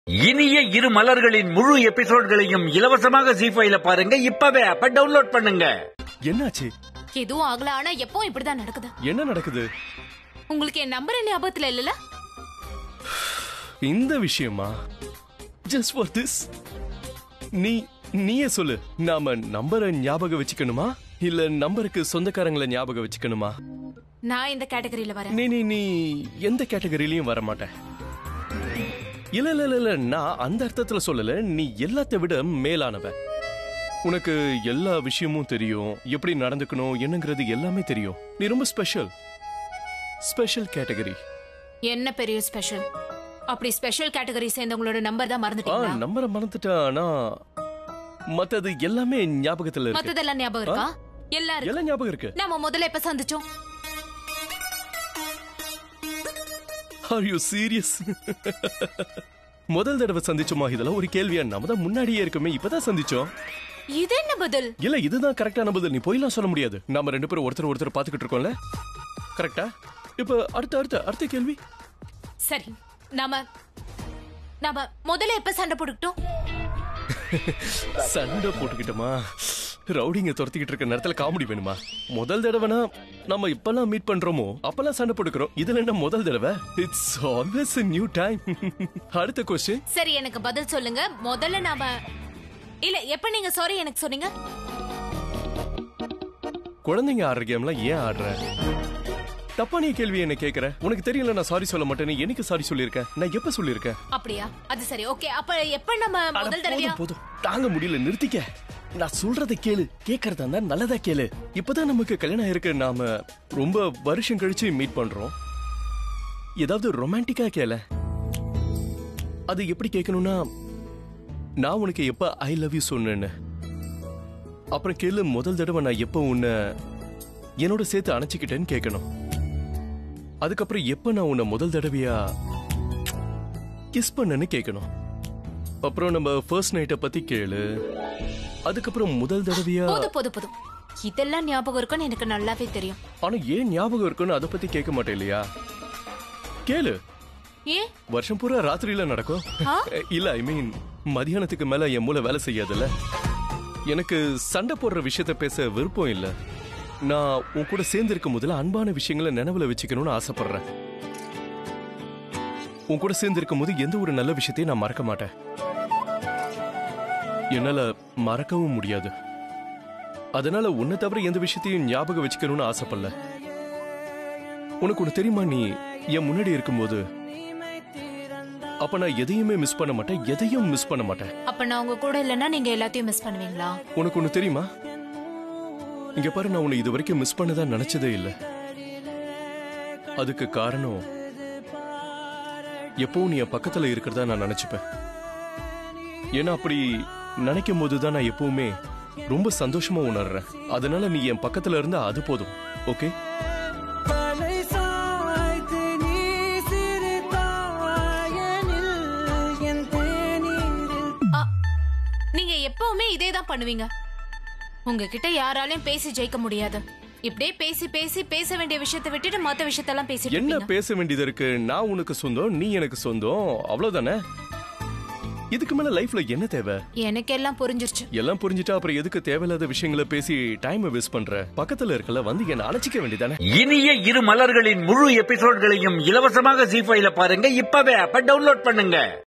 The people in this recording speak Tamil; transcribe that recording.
இனிய இரு மலர்களின் முழு எபிசோட்களையும் இலவசமாக ஜி ஃபைல பாருங்க இப்பவே அப்ப டவுன்லோட் பண்ணுங்க என்னாச்சு எதுவும் ஆகல ஆனா எப்பவும் இப்படிதான் நடக்குது என்ன நடக்குது உங்களுக்கு என் நம்பர் ஞாபகத்துல இல்லல இந்த விஷயமா ஜஸ்ட் ஃபார் திஸ் நீ நீயே சொல்லு நாம நம்பரை ஞாபகம் வச்சுக்கணுமா இல்ல நம்பருக்கு சொந்தக்காரங்களை ஞாபகம் வச்சுக்கணுமா நான் இந்த கேட்டகரியில வரேன் நீ நீ நீ எந்த கேட்டகரியிலயும் வர மாட்ட இல்ல இல்ல இல்ல இல்ல நான் அந்த அர்த்தத்துல சொல்லல நீ எல்லாத்தை விட மேலானவ உனக்கு எல்லா விஷயமும் தெரியும் எப்படி நடந்துக்கணும் என்னங்கிறது எல்லாமே தெரியும் நீ ரொம்ப ஸ்பெஷல் ஸ்பெஷல் கேட்டகரி என்ன பெரிய ஸ்பெஷல் அப்படி ஸ்பெஷல் கேட்டகரி சேர்ந்தவங்களோட நம்பர் தான் ஆ மறந்துட்டீங்களா நம்பரை மறந்துட்டேன் ஆனா மத்தது எல்லாமே ஞாபகத்துல இருக்கு மத்ததெல்லாம் ஞாபகம் இருக்கா எல்லாரும் எல்லாம் ஞாபகம் இருக்கு நாம முதல்ல எப்ப சந்திச்சோம் ஆர் யூ சீரியஸ் முதல் தடவை சந்திச்சோமா இதெல்லாம் ஒரு கேள்வியா நம்ம தான் முன்னாடியே இருக்குமே இப்பதான் சந்திச்சோம் இது என்ன பதில் இல்ல இதுதான் கரெக்டான பதில் நீ போயெல்லாம் சொல்ல முடியாது நாம ரெண்டு பேரும் ஒருத்தர் ஒருத்தர் பாத்துக்கிட்டு இருக்கோம்ல கரெக்டா இப்ப அடுத்த அடுத்த அடுத்த கேள்வி சரி நாம நாம முதல்ல எப்ப சண்டை போட்டுக்கிட்டோம் சண்டை போட்டுக்கிட்டோமா ரவுடிங்க துரத்திக்கிட்டு இருக்க நேரத்துல காமெடி வேணுமா முதல் தடவைனா நம்ம இப்பெல்லாம் மீட் பண்றோமோ அப்பெல்லாம் சண்டை போட்டுக்கிறோம் இதுல என்ன முதல் தடவை இட்ஸ் ஆல்வேஸ் நியூ டைம் அடுத்த கொஸ்டின் சரி எனக்கு பதில் சொல்லுங்க முதல்ல நாம இல்ல எப்ப நீங்க சாரி எனக்கு சொன்னீங்க குழந்தைங்க ஆடுற கேம்லாம் ஏன் ஆடுற தப்பா நீ கேள்வி என்ன கேக்குற உனக்கு தெரியல நான் சாரி சொல்ல மாட்டேன்னு எனக்கு சாரி சொல்லியிருக்கேன் நான் எப்ப சொல்லியிருக்கேன் அப்படியா அது சரி ஓகே அப்ப எப்ப நம்ம அட, முதல் தடவையா போதும் போதும் தாங்க முடியல நிறுத்திக்க நான் சொல்றதை கேளு கேக்குறதா இருந்தா நல்லதா கேளு இப்பதான் நமக்கு கல்யாணம் ஆயிருக்கு நாம ரொம்ப வருஷம் கழிச்சு மீட் பண்றோம் ஏதாவது ரொமான்டிக்கா கேள அது எப்படி கேட்கணும்னா நான் உனக்கு எப்ப ஐ லவ் யூ சொன்னேன்னு அப்புறம் கேளு முதல் தடவை நான் எப்ப உன்னை என்னோட சேர்த்து அணைச்சிக்கிட்டேன்னு கேட்கணும் அதுக்கப்புறம் எப்ப நான் உன்னை முதல் தடவையா கிஸ் பண்ணேன்னு கேட்கணும் அப்புறம் நம்ம ஃபர்ஸ்ட் நைட்டை பத்தி கேளு அதுக்கப்புறம் முதல் தடவையா போதும் போதும் போதும் இதெல்லாம் ஞாபகம் இருக்கும்னு எனக்கு நல்லாவே தெரியும் ஆனா ஏன் ஞாபகம் இருக்குன்னு அதை பத்தி கேட்க மாட்டேன் இல்லையா கேளு ஏன் வருஷம் பூரா ராத்திரியில நடக்கும் ஆ? இல்ல ஐ மீன் மதியானத்துக்கு மேல என் மூளை வேலை செய்யாதுல்ல எனக்கு சண்டை போடுற விஷயத்த பேச விருப்பம் இல்ல நான் உன் கூட சேர்ந்து இருக்கும் முதல்ல அன்பான விஷயங்களை நினைவுல வச்சுக்கணும்னு ஆசைப்படுறேன் உன் கூட சேர்ந்து இருக்கும் போது எந்த ஒரு நல்ல விஷயத்தையும் நான் மறக்க மாட்டேன் என்னால மறக்கவும் முடியாது அதனால உன்னை தவிர எந்த விஷயத்தையும் ஞாபகம் வச்சுக்கணும்னு ஆசைப்படல உனக்கு ஒண்ணு தெரியுமா நீ என் முன்னாடி இருக்கும்போது அப்ப நான் எதையுமே மிஸ் பண்ண மாட்டேன் எதையும் மிஸ் பண்ண மாட்டேன் அப்ப நான் உங்க கூட இல்லைன்னா நீங்க எல்லாத்தையும் மிஸ் பண்ணுவீங்களா உனக்கு ஒண்ணு தெரியுமா இங்க பாரு நான் உன்னை இது வரைக்கும் மிஸ் பண்ணதா நினைச்சதே இல்ல அதுக்கு காரணம் எப்பவும் நீ என் பக்கத்துல இருக்கிறதா நான் நினைச்சுப்பேன் ஏன்னா அப்படி நினைக்கும் போதுதான் நான் எப்பவுமே ரொம்ப சந்தோஷமா உணர்றேன் அதனால நீ என் பக்கத்துல இருந்தா அது போதும் ஓகே தலை சாய்த்து நீ சிரித்தாயனில் என் தேநீரில் ஆ, நீங்க எப்பவுமே இதே தான் பண்ணுவீங்க உங்ககிட்ட யாராலையும் பேசி ஜெயிக்க முடியாது இப்படியே பேசி பேசி பேச வேண்டிய விஷயத்தை விட்டுட்டு மத்த விஷயத்தெல்லாம் பேசிட்டு என்ன இருப்பீங்க பேச வேண்டியது இருக்கு நான் உனக்கு சொந்தம் நீ எனக்கு சொந்தம் அவ்வளவுதானே இதுக்கு மேல லைஃப்ல என்ன தேவை எனக்கு எல்லாம் புரிஞ்சிருச்சு எல்லாம் புரிஞ்சுட்டா அப்புறம் எதுக்கு தேவையில்லாத விஷயங்களை பேசி டைம் வேஸ்ட் பண்ற பக்கத்துல இருக்கல வந்து என்ன அணைச்சிக்க வேண்டியதானே இனிய இரு மலர்களின் முழு எபிசோட்களையும் இலவசமாக ஜி ஃபைல பாருங்க இப்பவே அப்ப டவுன்லோட் பண்ணுங்க